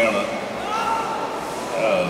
സമയമാണ് ആഹ്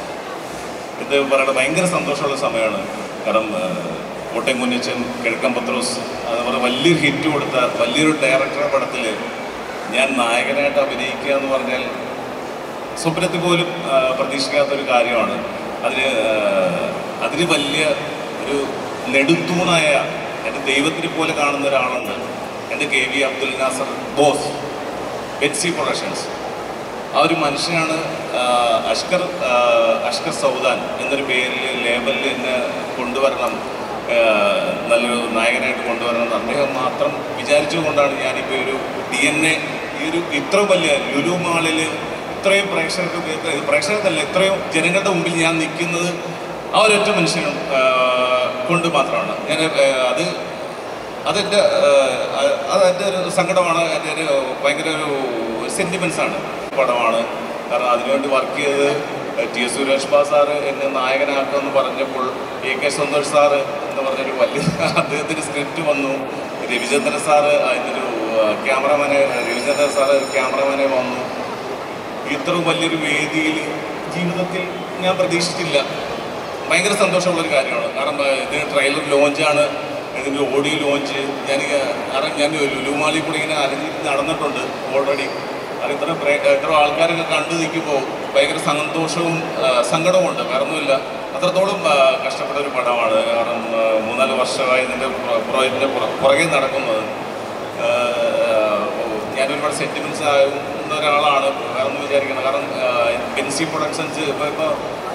ഇത് പറയുന്നത് ഭയങ്കര സന്തോഷമുള്ള സമയമാണ് കാരണം ആഹ് കോട്ടയം കുഞ്ഞച്ചൻ കിഴക്കൻ പത്രോസ് അതുപോലെ വലിയൊരു ഹിറ്റ് കൊടുത്ത വലിയൊരു ഡയറക്ടറുടെ പടത്തിൽ ഞാൻ നായകനായിട്ട് അഭിനയിക്കുക എന്ന് പറഞ്ഞാൽ സ്വപ്നത്തിൽ പോലും ആ, പ്രതീക്ഷിക്കാത്തൊരു കാര്യമാണ് അതിന് ആ, അതിന് വലിയ ഒരു നെടുത്തൂണായ എൻ്റെ ദൈവത്തിനെ പോലെ കാണുന്ന ഒരാളുണ്ട് എൻ്റെ K V Abdul Nasser Boss Betsy Productions ആ ഒരു മനുഷ്യനാണ് ആ, അഷ്കർ ആ, അഷ്കർ സൗദാൻ എന്നൊരു പേരിൽ ലേബലിൽ എന്നെ കൊണ്ടുവരണം ആ, നല്ലൊരു നായകനായിട്ട് കൊണ്ടുവരണം എന്ന് അദ്ദേഹം മാത്രം വിചാരിച്ചുകൊണ്ടാണ് ഞാനിപ്പോൾ ഒരു ഡി എൻ എ ഈ ഒരു ഇത്ര വലിയ ലുലു മാളിൽ ഇത്രയും പ്രേക്ഷകർക്ക് ഇത് പ്രേക്ഷകർക്കല്ല ഇത്രയും ജനങ്ങളുടെ മുമ്പിൽ ഞാൻ നിൽക്കുന്നത് ആ ഒരൊറ്റ മനുഷ്യനും ആ, കൊണ്ട് മാത്രമാണ് ഞാൻ ആ, അത് അതെൻ്റെ അതെൻ്റെ ഒരു സങ്കടമാണ് എൻ്റെ ഒരു ഭയങ്കര ഒരു സെൻറ്റിമെൻസ് ആണ് പടമാണ് കാരണം അതിനുവേണ്ടി വർക്ക് ചെയ്തത് ടി എസ് സുരേഷ് ബാ സാറ് എന്നെ നായകനാക്കുമെന്ന് പറഞ്ഞപ്പോൾ എ കെ സന്തോഷ് സാറ് എന്ന് പറഞ്ഞൊരു വലിയ അദ്ദേഹത്തിൻ്റെ സ്ക്രിപ്റ്റ് വന്നു രവിചന്ദ്രൻ സാറ് അതിനൊരു ക്യാമറമാനെ രവിചന്ദ്രൻ സാറ് ക്യാമറമാനെ വന്നു ഇത്ര വലിയൊരു വേദിയിൽ ജീവിതത്തിൽ ഞാൻ പ്രതീക്ഷിച്ചില്ല ഭയങ്കര സന്തോഷമുള്ളൊരു കാര്യമാണ് കാരണം ആ, ഇതിന് ട്രെയിലർ ലോഞ്ചാണ് ഇതിൻ്റെ ഓഡിയോ ലോഞ്ച് ഞാൻ കാരണം ഞാൻ ലുലുമാളി കൂടി ഇങ്ങനെ അലഞ്ഞ് നടന്നിട്ടുണ്ട് ഓൾറെഡി അത് ഇത്ര പ്രേ- ഇത്ര ആൾക്കാരൊക്കെ കണ്ടു നിൽക്കുമ്പോൾ ഭയങ്കര സന്തോഷവും ആ, സങ്കടവും കാരണമില്ല അത്രത്തോളം ആ, കഷ്ടപ്പെട്ട ഒരു പടമാണ് കാരണം ആ, മൂന്നാല് വർഷമായി ഇതിൻ്റെ പ്രോജക്റ്റിൻ്റെ പുറകെ നടക്കുന്നത് ആഹ് ഞാൻ ഒരുപാട് സെൻറ്റിമെൻറ്റ്സ് ആകുന്ന ഒരാളാണ് വേറൊന്നും വിചാരിക്കണം കാരണം ബെൻസി പ്രൊഡക്ഷൻസ് ഇപ്പോൾ ഇപ്പോൾ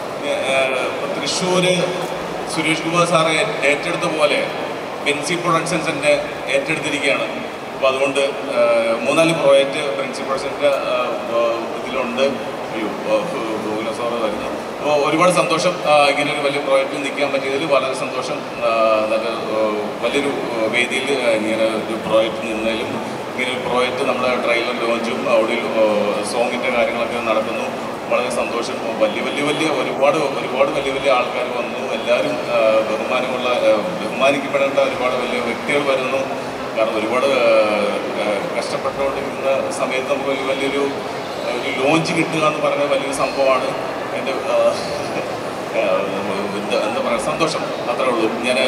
തൃശ്ശൂർ സുരേഷ് കുമാർ സാറെ ഏറ്റെടുത്ത പോലെ ബെൻസി പ്രൊഡക്ഷൻസ് എന്നെ ഏറ്റെടുത്തിരിക്കുകയാണ് അപ്പോൾ അതുകൊണ്ട് ആഹ് മൂന്നാല് പ്രോജക്റ്റ് ബെൻസി പ്രൊഡക്ഷൻ്റെ ഇതിലുണ്ട് അയ്യോ ഗോകുല സാറ് വരുന്നു അപ്പോൾ ഒരുപാട് സന്തോഷം ആഹ് ഇങ്ങനെ ഒരു വലിയ പ്രോജക്റ്റിൽ നിൽക്കാൻ പറ്റിയതിൽ വളരെ സന്തോഷം ആഹ് നല്ല ആഹ് വലിയൊരു ആഹ് വേദിയിൽ ഇങ്ങനെ ഒരു പ്രോജക്റ്റ് നിന്നതിലും ഇങ്ങനെ ഒരു പ്രോജക്റ്റ് നമ്മുടെ ട്രെയിലർ ലോഞ്ചും ഓഡിയോ സോങ്ങിൻ്റെ കാര്യങ്ങളൊക്കെ നടക്കുന്നു വളരെ സന്തോഷം വലിയ വലിയ വലിയ ഒരുപാട് ഒരുപാട് വലിയ വലിയ ആൾക്കാർ വന്നു എല്ലാവരും ആഹ് ബഹുമാനമുള്ള ആഹ് ബഹുമാനിക്കപ്പെടേണ്ട ഒരുപാട് വലിയ വ്യക്തികൾ വരുന്നു കാരണം ഒരുപാട് ആഹ് ആഹ് കഷ്ടപ്പെട്ടുകൊണ്ടിരിക്കുന്ന സമയത്ത് നമുക്ക് ഒരു വലിയൊരു ഒരു ലോഞ്ച് കിട്ടുക എന്ന് പറഞ്ഞ വലിയൊരു സംഭവമാണ് എൻ്റെ ആഹ്, ആഹ്, എന്താ എന്താ പറയുക സന്തോഷം അത്രേ ഉള്ളൂ ഞാൻ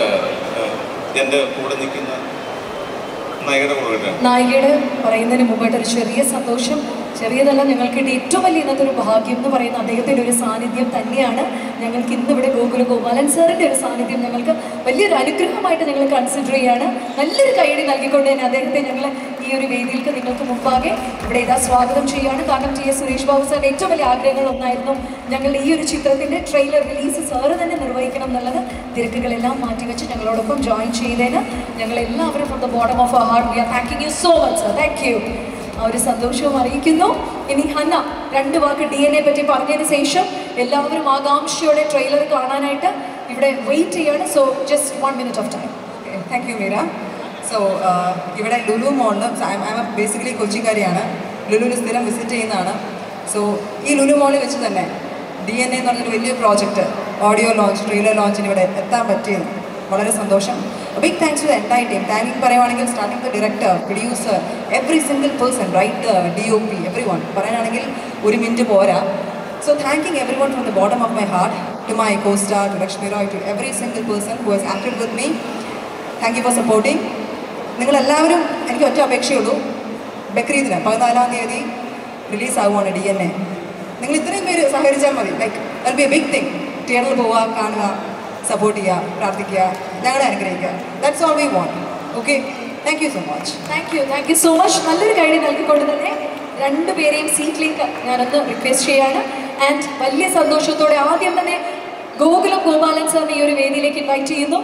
എൻ്റെ കൂടെ നിൽക്കുന്ന നായകരുടെ കൂടെ നായികയുടെ പറയുന്നതിന് മുമ്പായിട്ട് ഒരു ചെറിയ സന്തോഷം ചെറിയതല്ല ഞങ്ങൾക്ക് കിട്ടിയ ഏറ്റവും വലിയ ഇന്നത്തെ ഒരു ഭാഗ്യം എന്ന് പറയുന്ന അദ്ദേഹത്തിൻ്റെ ഒരു സാന്നിധ്യം തന്നെയാണ് ഞങ്ങൾക്ക് ഇന്നിവിടെ ഗോകുല ഗോപാലൻ സാറിൻ്റെ ഒരു സാന്നിധ്യം ഞങ്ങൾക്ക് വലിയൊരു അനുഗ്രഹമായിട്ട് ഞങ്ങൾ കൺസിഡർ ചെയ്യാണ് നല്ലൊരു കൈയടി നൽകിക്കൊണ്ട് തന്നെ അദ്ദേഹത്തെ ഞങ്ങൾ ഈ ഒരു വേദിയിലേക്ക് നിങ്ങൾക്ക് മുമ്പാകെ ഇവിടെ ഇതാ സ്വാഗതം ചെയ്യുകയാണ് കാരണം ടി എസ് സുരേഷ് ബാബു സാറിൻ്റെ ഏറ്റവും വലിയ ആഗ്രഹങ്ങൾ ഒന്നായിരുന്നു ഞങ്ങളുടെ ഈ ഒരു ചിത്രത്തിൻ്റെ ട്രെയിലർ റിലീസ് സാറ് തന്നെ നിർവഹിക്കണം എന്നുള്ളത് തിരക്കുകളെല്ലാം മാറ്റിവെച്ച് ഞങ്ങളോടൊപ്പം ജോയിൻ ചെയ്തതിന് ഞങ്ങൾ എല്ലാവരും from the bottom of our heart we are thanking you so much sir thank you ആ ഒരു സന്തോഷവും അറിയിക്കുന്നു ഇനി ഹന്ന രണ്ട് വാക്ക് ഡി എൻ എ പറ്റി പറഞ്ഞതിന് ശേഷം എല്ലാവരും ആകാംക്ഷയോടെ ട്രെയിലർ കാണാനായിട്ട് ഇവിടെ വെയിറ്റ് ചെയ്യാണ് so just one minute of time thank you Meera so ഇവിടെ ലുലു മോളിൽ ഐ ബേസിക്കലി കൊച്ചിക്കാരിയാണ് ലുലുവിൽ സ്ഥിരം വിസിറ്റ് ചെയ്യുന്നതാണ് സോ ഈ ലുലു മോളിൽ വെച്ച് തന്നെ ഡി എൻ എ എന്ന് പറഞ്ഞൊരു വലിയ പ്രോജക്റ്റ് ഓഡിയോ ലോഞ്ച് ട്രെയിലർ ലോഞ്ചിന് ഇവിടെ എത്താൻ പറ്റിയത് വളരെ സന്തോഷം big thanks to the entire team thank പറയുവാണെങ്കിൽ starting the director producer every single person writer D O P every one പറയാനാണെങ്കിൽ ഒരു മിനിറ്റ് പോരാ So thanking everyone from the bottom of my heart, to my co-star, to Lakshmi Roy, to every single person who has acted with me. Thank you for supporting. നിങ്ങളെല്ലാവരും എനിക്ക് ഒറ്റ അപേക്ഷയുള്ളൂ ബക്രീദിന് പതിനാലാം തീയതി release ആവുകയാണ് D N A നിങ്ങൾ ഇത്രയും പേര് സഹകരിച്ചാൽ മതി like that'll be a big thing തിയേറ്ററിൽ പോവുക കാണുക സപ്പോർട്ട് ചെയ്യുക പ്രാർത്ഥിക്കുക ഞങ്ങളെ അനുഗ്രഹിക്കുക that's all we want okay thank you so much thank you thank you so much നല്ലൊരു കൈഡി നൽകിക്കൊണ്ട് തന്നെ രണ്ടുപേരെയും സീറ്റിലേക്ക് ഞാനൊന്ന് റിക്വസ്റ്റ് ചെയ്യാണ് ആൻഡ് വലിയ സന്തോഷത്തോടെ ആദ്യം തന്നെ ഗോകുലം ഗോപാലൻ സാറിനെ ഈ ഒരു വേദിയിലേക്ക് ഇൻവൈറ്റ് ചെയ്യുന്നു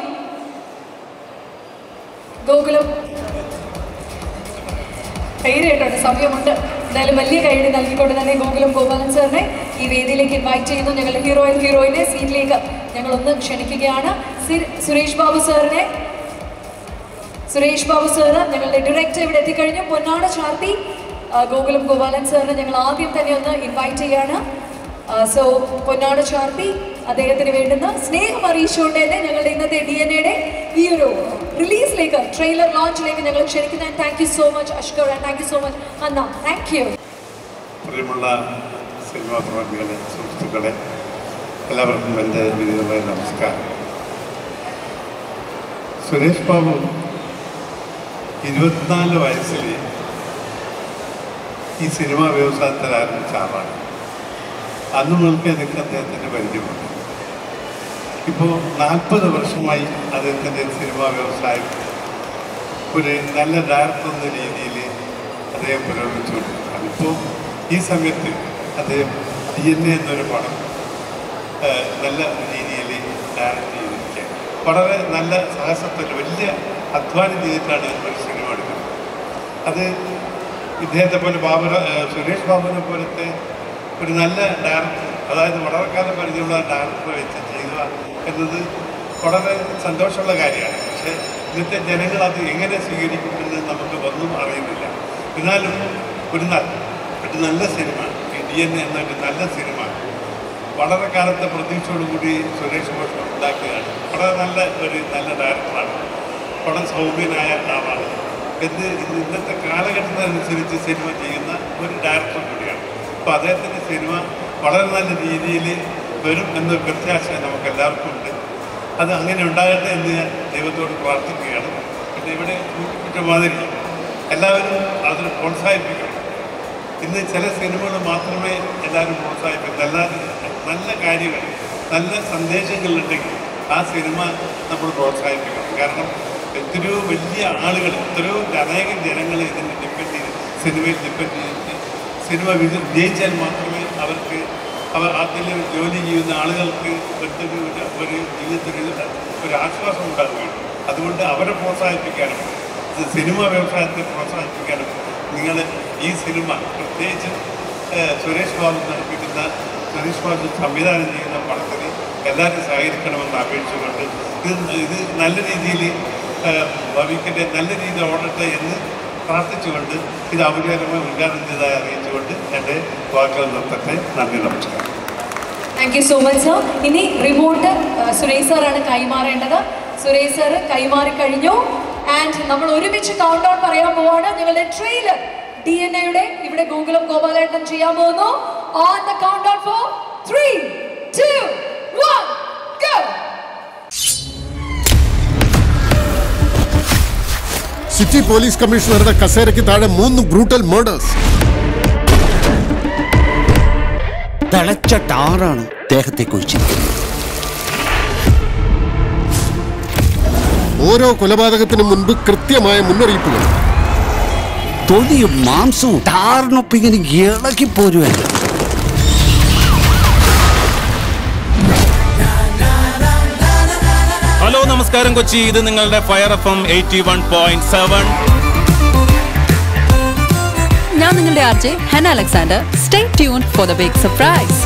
ഗോകുലം പേര് കേട്ടോട്ടെ സമയമുണ്ട് എന്തായാലും വലിയ കൈയടി നൽകിക്കൊണ്ട് തന്നെ ഗോകുലം ഗോപാലൻ സാറിനെ ഈ വേദിയിലേക്ക് ഇൻവൈറ്റ് ചെയ്യുന്നു ഞങ്ങളുടെ ഹീറോ ആൻഡ് ഹീറോയിനെ സീറ്റിലേക്ക് ഞങ്ങളൊന്ന് ക്ഷണിക്കുകയാണ് സിർ- സുരേഷ് ബാബു സാറിനെ സുരേഷ് ബാബു സാറ് ഞങ്ങളുടെ ഡയറക്ടർ ഇവിടെ എത്തിക്കഴിഞ്ഞു പൊന്നാട് ചാർത്തി ആ, ഗോകുലം ഗോപാലൻ സാറിനെ ഞങ്ങൾ ആദ്യം തന്നെ ഒന്ന് ഇൻവൈറ്റ് ചെയ്യാണ് സോ പൊന്നാട് ചാർത്തി അദ്ദേഹത്തിന് വേണ്ടുന്ന സ്നേഹം അറിയിച്ചുകൊണ്ട് തന്നെ ഞങ്ങളുടെ ഇന്നത്തെ ഡി എൻ എയുടെ ഈ ഒരു റിലീസിലേക്ക് ട്രെയിലർ ലോഞ്ചിലേക്ക് ഞങ്ങൾ ക്ഷണിക്കുന്ന thank you so much Ashkar thank you so much Anna thank you പ്രിയമുള്ള സിനിമാ പ്രവർത്തികളെ സുഹൃത്തുക്കളെ എല്ലാവർക്കും എൻ്റെ വിനീതമായ നമസ്കാരം സുരേഷ് ബാബു ഇരുപത്തിനാല് വയസ്സിൽ ഈ സിനിമാ വ്യവസായത്തിൽ ആരംഭിച്ച ആളാണ് അന്ന് മുതൽക്ക് എനിക്ക് അദ്ദേഹത്തിൻ്റെ പരിചയമുണ്ട് ഇപ്പോൾ നാൽപ്പത് വർഷമായി അദ്ദേഹത്തിൻ്റെ സിനിമാ വ്യവസായം ഒരു നല്ല ഡയറക്ടർ എന്ന രീതിയിൽ അദ്ദേഹം പുരോഗമിച്ചുകൊണ്ടിരിക്കുകയാണ് ഇപ്പോൾ ഈ സമയത്ത് അദ്ദേഹം ഡി എൻ എ എന്നൊരു പടം ആ, നല്ല രീതിയിൽ ഡയറക്റ്റ് ചെയ്തിരിക്കുകയാണ് വളരെ നല്ല സാഹസത്തിൽ വലിയ അധ്വാനം ചെയ്തിട്ടാണ് ഒരു സിനിമ എടുക്കുന്നത് അത് ഇദ്ദേഹത്തെ പോലെ ബാബു സുരേഷ് ബാബുവിനെ പോലത്തെ ഒരു നല്ല ഡയറക്ടർ അതായത് വളരെ കാലം പരിചയമുള്ള ഡയറക്ടറെ വെച്ച് ചെയ്യുക എന്നത് വളരെ സന്തോഷമുള്ള കാര്യമാണ് പക്ഷേ ഇന്നത്തെ ജനങ്ങൾ അത് എങ്ങനെ സ്വീകരിക്കുമെന്ന് നമുക്ക് ഒന്നും അറിയുന്നില്ല എന്നാലും ഒരു നല്ല ഒരു നല്ല സിനിമ ഈ ഡി എൻ എന്നൊരു നല്ല സിനിമ വളരെ കാലത്തെ പ്രതീക്ഷയോടുകൂടി സുരേഷ് ഗോപി ഉണ്ടാക്കുകയാണ് വളരെ നല്ല ഒരു നല്ല ഡയറക്ടറാണ് വളരെ സൗമ്യനായ ആളാണ് എന്ന് ഇന്ന് ഇന്നത്തെ കാലഘട്ടത്തിനനുസരിച്ച് സിനിമ ചെയ്യുന്ന ഒരു ഡയറക്ടർ കൂടിയാണ് അപ്പോൾ അദ്ദേഹത്തിൻ്റെ സിനിമ വളരെ നല്ല രീതിയിൽ വരും എന്നൊരു പ്രത്യാശ നമുക്ക് എല്ലാവർക്കും ഉണ്ട് അത് അങ്ങനെ ഉണ്ടാകട്ടെ എന്ന് ഞാൻ ദൈവത്തോട് പ്രാർത്ഥിക്കുകയാണ് പിന്നെ ഇവിടെ സൂചിപ്പിച്ച മാതിരി എല്ലാവരും അതിന് പ്രോത്സാഹിപ്പിക്കണം ഇന്ന് ചില സിനിമകൾ മാത്രമേ എല്ലാവരും പ്രോത്സാഹിപ്പിക്കും നല്ല നല്ല കാര്യങ്ങൾ നല്ല സന്ദേശങ്ങളുണ്ടെങ്കിൽ ആ സിനിമ നമ്മൾ പ്രോത്സാഹിപ്പിക്കണം കാരണം എത്രയോ വലിയ ആളുകൾ എത്രയോ അനേകം ജനങ്ങൾ ഇതിന് ഡിപ്പെൻഡ് ചെയ്ത് സിനിമയിൽ ഡിപ്പെൻഡ് ചെയ്ത് സിനിമ വിജ വിജയിച്ചാൽ മാത്രമേ അവർക്ക് അവർ അതിൽ ജോലി ചെയ്യുന്ന ആളുകൾക്ക് ഒരു ഒരു ജീവിതത്തിൽ ഒരു- ഒരു ആശ്വാസം ഉണ്ടാവുകയുള്ളൂ അതുകൊണ്ട് അവരെ പ്രോത്സാഹിപ്പിക്കാനും ഇത് സിനിമ വ്യവസായത്തെ പ്രോത്സാഹിപ്പിക്കാനും നിങ്ങൾ ഈ സിനിമ പ്രത്യേകിച്ച് ഏഹ്, സുരേഷ് ബാബു നടപ്പിക്കുന്ന സുരേഷ് ബാബു സംവിധാനം ചെയ്യുന്ന പടത്തിന് എല്ലാവരും സഹകരിക്കണമെന്ന് അപേക്ഷിച്ചുകൊണ്ട് ഇത് ഇത് നല്ല രീതിയിൽ ഭവിക്കട്ടെ നല്ല രീതിയിൽ ഓടട്ടെ എന്ന് പ്രാർത്ഥിച്ചുകൊണ്ട് ഇത് ഔദ്യോഗികമായി ഉദ്ഘാടനം ചെയ്തതായി അറിയിച്ചുകൊണ്ട് എൻ്റെ വാക്കുകൾ നിർത്തട്ടെ നന്ദി നമസ്കാരം thank you so much sir ഇനി റിമോട്ട് സുരേഷ് സാറാണ് കൈമാറേണ്ടത് സുരേഷ് സാർ കൈമാറി കഴിഞ്ഞു ആൻഡ് നമ്മൾ ഒരുമിച്ച് കൗണ്ട് ഡൗൺ പറയാൻ പോവാണ് ഞങ്ങളുടെ ട്രെയിലർ ഡി എൻ എയുടെ ഇവിടെ ഗൂഗിളും ഗോപാലേട്ടൻ ചെയ്യാൻ പോകുന്നു on the countdown four three two one go city police കമ്മീഷണറുടെ കസേരയ്ക്ക് താഴെ മൂന്ന് ബ്രൂട്ടൽ മർഡേഴ്സ് തിളച്ച ടാറാണ് ദേഹത്തെ കുഴിച്ചിരിക്കുന്നത് ഓരോ കൊലപാതകത്തിനും മുൻപ് കൃത്യമായ മുന്നറിയിപ്പുകൾ തൊലിയും മാംസവും ടാറിനൊപ്പം ഇങ്ങനെ ഇളകി പോരുവല്ലോ ഹലോ നമസ്കാരം കൊച്ചി ഇത് നിങ്ങളുടെ fire F M eighty one point seven ഞാൻ നിങ്ങളുടെ RJ Hena Alexander stay tune for the big surprise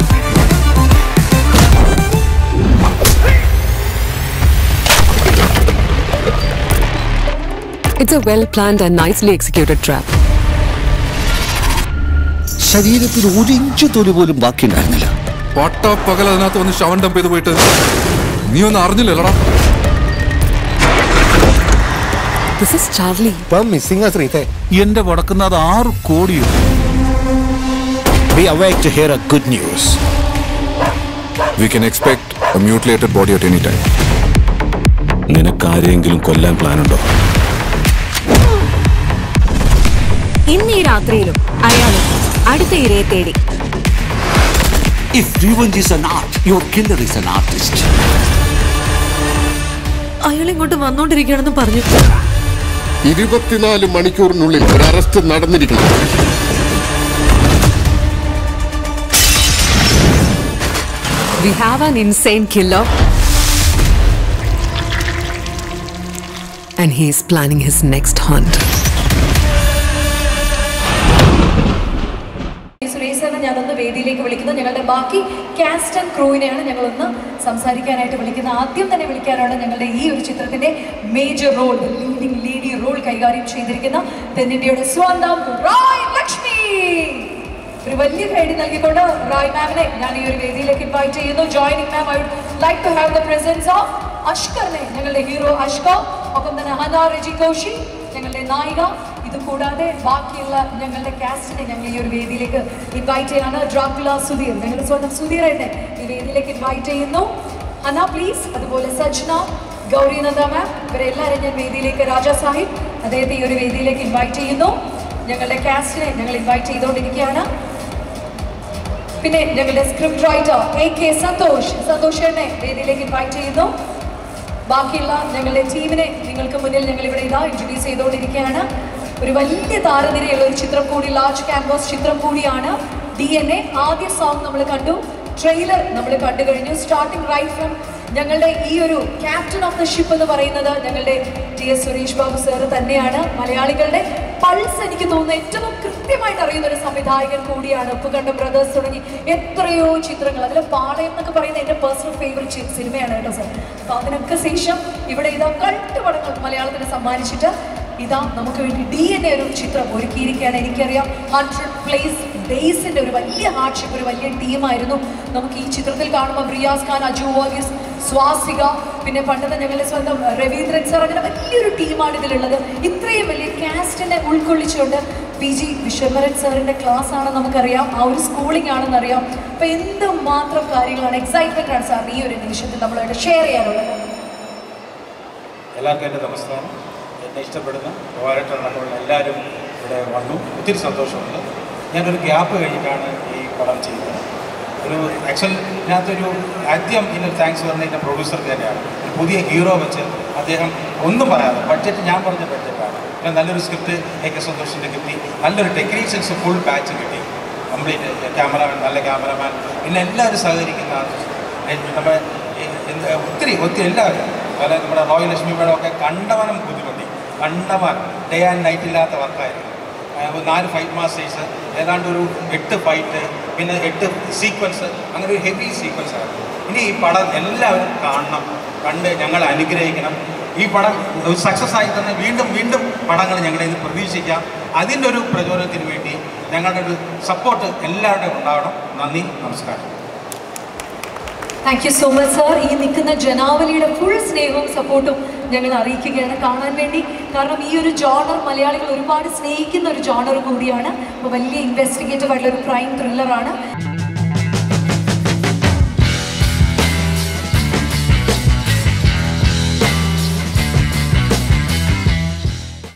It's a well planned and nicely executed trap. ശരീരത്തിൽ ഒരു ഇഞ്ച് തൊലി പോലും ബാക്കിയുണ്ടായിരുന്നില്ല പട്ട പകൽ അതിനകത്ത് വന്ന് ശവൻ ഡംപ് ചെയ്ത് പോയിട്ട് നീ ഒന്നും അറിഞ്ഞില്ലല്ലോടാ This is Charlie. എന്റെ വടക്കുന്നത് ആറ് കോടിയോ Be awake to hear a good news. We can expect mutilated body at any time നിനക്കാരെങ്കിലും കൊല്ലാൻ പ്ലാനുണ്ടോ ഇന്ന് ഈ രാത്രിയിലും അയാൾ അടുത്ത ഇരയെ തേടി If revenge is an art, your killer is an artist. അയാൾ ഇങ്ങോട്ട് വന്നോണ്ടിരിക്കുകയാണെന്ന് പറഞ്ഞു ഇരുപത്തിനാല് മണിക്കൂറിനുള്ളിൽ ഒരു അറസ്റ്റ് നടന്നിരിക്കണം We have an insane killer. And he is planning his next hunt. Suresh സാറിനെ ഞാനൊന്ന് വേദിയിലേക്ക് വിളിക്കുന്നു ഞങ്ങളുടെ ബാക്കി കാസ്റ്റ് ആൻഡ് ക്രൂവിനെയാണ് ഞങ്ങളൊന്ന് സംസാരിക്കാനായിട്ട് വിളിക്കുന്നത് ആദ്യം തന്നെ വിളിക്കാനാണ് ഞങ്ങളുടെ ഈ ഒരു ചിത്രത്തിന്റെ major role leading lady role കൈകാര്യം ചെയ്തിരിക്കുന്ന തെന്നിന്ത്യയുടെ സ്വന്തം റായ് ലക്ഷ്മി ഒരു വലിയ കൈഡി നൽകിക്കൊണ്ട് റായ് മാമിനെ ഞാൻ ഈ ഒരു വേദിയിലേക്ക് ഇൻവൈറ്റ് ചെയ്യുന്നു joining ma'am I would like to have the presence of അഷ്കറിനെ ഞങ്ങളുടെ ഹീറോ അഷ്ക ഒപ്പം തന്നെ ഹന റെജി കോഷി ഞങ്ങളുടെ നായിക ഇത് കൂടാതെ ബാക്കിയുള്ള ഞങ്ങളുടെ കാസ്റ്റിനെ ഞങ്ങൾ ഈ ഒരു വേദിയിലേക്ക് ഇൻവൈറ്റ് ചെയ്യാണ് ഡ്രാക്കുല സുധീർ ഞങ്ങളുടെ സ്വന്തം സുധീറിനെ ഈ വേദിയിലേക്ക് ഇൻവൈറ്റ് ചെയ്യുന്നു ഹന പ്ലീസ് അതുപോലെ സജ്ന ഗൗരീനന്ദ മാം ഇവരെല്ലാവരും ഞാൻ വേദിയിലേക്ക് രാജാ സാഹിബ് അദ്ദേഹത്തെ ഈ ഒരു വേദിയിലേക്ക് ഇൻവൈറ്റ് ചെയ്യുന്നു ഞങ്ങളുടെ കാസ്റ്റിനെ ഞങ്ങൾ ഇൻവൈറ്റ് ചെയ്തുകൊണ്ടിരിക്കുകയാണ് പിന്നെ ഞങ്ങളുടെ script writer A K Santhosh സന്തോഷനെ വേദിയിലേക്ക് ഇൻവൈറ്റ് ചെയ്യുന്നു ബാക്കിയുള്ള ഞങ്ങളുടെ ടീമിനെ നിങ്ങൾക്ക് മുന്നിൽ ഞങ്ങൾ ഇവിടെ ഇതാ ഇൻട്രൊഡ്യൂസ് ചെയ്തുകൊണ്ടിരിക്കുകയാണ് ഒരു വലിയ താരനിരയുള്ള ഒരു ചിത്രം കൂടി ലാർജ് ക്യാൻവാസ് ചിത്രം കൂടിയാണ് ഡി എൻ എ ആദ്യ സോങ് നമ്മൾ കണ്ടു ട്രെയിലർ നമ്മൾ കണ്ടു കഴിഞ്ഞു സ്റ്റാർട്ടിംഗ് റൈറ്റ് ഫ്രം ഞങ്ങളുടെ ഈ ഒരു ക്യാപ്റ്റൻ ഓഫ് ദ ഷിപ്പ് എന്ന് പറയുന്നത് ഞങ്ങളുടെ T S Suresh Babu sir തന്നെയാണ് മലയാളികളുടെ പൾസ് എനിക്ക് തോന്നുന്നു ഏറ്റവും കൃത്യമായിട്ട് അറിയുന്ന ഒരു സംവിധായകൻ കൂടിയാണ് ഉപ്പുകണ്ട ബ്രദേഴ്സ് തുടങ്ങി എത്രയോ ചിത്രങ്ങൾ അതിൽ പാളയം എന്നൊക്കെ പറയുന്ന എൻ്റെ പേഴ്സണൽ ഫേവറേറ്റ് സിനിമയാണ് കേട്ടോ സാർ അപ്പോൾ അതിനൊക്കെ ശേഷം ഇവിടെ ഇതാ കട്ട് പടങ്ങൾ മലയാളത്തിന് സമ്മാനിച്ചിട്ട് ഇതാ നമുക്ക് വേണ്ടി ഡി എൻ എ ഒരു ചിത്രം ഒരുക്കിയിരിക്കുകയാണ് എനിക്കറിയാം ഹൺഡ്രഡ് പ്ലേസ് ബേസിന്റെ ഒരു വലിയ ഹാർഡ്ഷിപ്പ് ഒരു വലിയ ടീമായിരുന്നു നമുക്ക് ഈ ചിത്രത്തിൽ കാണുമ്പോൾ റിയാസ് ഖാൻ അജു വാഗിസ് സ്വാസിക പിന്നെ പണ്ടത്തെ ഞങ്ങളുടെ സ്വന്തം രവീന്ദ്രൻ സാർ അങ്ങനെ വലിയൊരു ടീമാണ് ഇതിലുള്ളത് ഇത്രയും വലിയ കാസ്റ്റിനെ ഉൾക്കൊള്ളിച്ചുകൊണ്ട് പി ജി വിശ്വംഭരൻ സാറിൻ്റെ ക്ലാസ് ആണെന്ന് നമുക്കറിയാം ആ ഒരു സ്കൂളിംഗ് ആണെന്നറിയാം അപ്പോൾ എന്തുമാത്രം കാര്യങ്ങളാണ് എക്സൈറ്റ്മെൻ്റ് ആണ് സാറിന് ഈ ഒരു നിമിഷത്തിൽ നമ്മളായിട്ട് ഷെയർ ചെയ്യാനുള്ളത് എല്ലാവർക്കും എൻ്റെ നമസ്കാരം എന്നെ ഇഷ്ടപ്പെടുന്ന പോരാട്ടമുള്ള എല്ലാവരും ഇവിടെ വന്നു ഒത്തിരി സന്തോഷമുണ്ട് ഞാനൊരു ഗ്യാപ്പ് കഴിഞ്ഞിട്ടാണ് ഈ പടം ചെയ്തത് ഒരു ആക്ച്വൽ ഇതിനകത്തൊരു ആദ്യം ഇതിനൊരു താങ്ക്സ് പറഞ്ഞ എൻ്റെ പ്രൊഡ്യൂസർ തന്നെയാണ് ഒരു പുതിയ ഹീറോ വെച്ച് അദ്ദേഹം ഒന്നും പറയാതെ ബഡ്ജറ്റ് ഞാൻ പറഞ്ഞ ബഡ്ജറ്റാണ് പിന്നെ നല്ലൊരു സ്ക്രിപ്റ്റ് എ കെ സന്തോഷിൻ്റെ കിട്ടി നല്ലൊരു ടെക്നീഷ്യൻസ് ഫുൾ ബാച്ച് കിട്ടി കംപ്ലീറ്റ് ക്യാമറാമാൻ നല്ല ക്യാമറാമാൻ പിന്നെ എല്ലാവരും സഹകരിക്കുന്ന എ- നമ്മുടെ എ- എന്ത് ഒത്തിരി ഒത്തിരി എല്ലാവരും പല നമ്മുടെ റോയൽ ലക്ഷ്മി മേഡം ഒക്കെ കണ്ടവനം ബുദ്ധിമുട്ടി കണ്ടവൻ ഡേ ആൻഡ് നൈറ്റ് ഇല്ലാത്ത വർക്കായിരുന്നു ആ, ഒരു നാല് ഫൈറ്റ് മാസ്റ്റേഴ്സ് ഏതാണ്ട് ഒരു എട്ട് ഫൈറ്റ് പിന്നെ എട്ട് സീക്വൻസ് അങ്ങനെ ഒരു ഹെവി സീക്വൻസ് ആണ് ഇനി ഈ പടം എല്ലാവരും കാണണം കണ്ട് ഞങ്ങളെ അനുഗ്രഹിക്കണം ഈ പടം ഒരു സക്സസ് ആയി തന്നെ വീണ്ടും വീണ്ടും പടങ്ങൾ ഞങ്ങളെ ഇത് പ്രതീക്ഷിക്കാം അതിൻ്റെ ഒരു പ്രചോദനത്തിന് വേണ്ടി ഞങ്ങളുടെ ഒരു സപ്പോർട്ട് എല്ലാവരുടെയും ഉണ്ടാവണം നന്ദി നമസ്കാരം thank you so much sir ഈ നിൽക്കുന്ന ജനാവലിയുടെ ഫുൾ സ്നേഹവും സപ്പോർട്ടും ഞങ്ങൾ അറിയിക്കുകയാണ് കാണാൻ വേണ്ടി കാരണം ഈ ഒരു ജോണർ മലയാളികൾ ഒരുപാട് സ്നേഹിക്കുന്ന ഒരു ജോണർ കൂടിയാണ് അപ്പോൾ വലിയ ഇൻവെസ്റ്റിഗേറ്റീവ് ആയിട്ടുള്ള ഒരു ക്രൈം ത്രില്ലറാണ്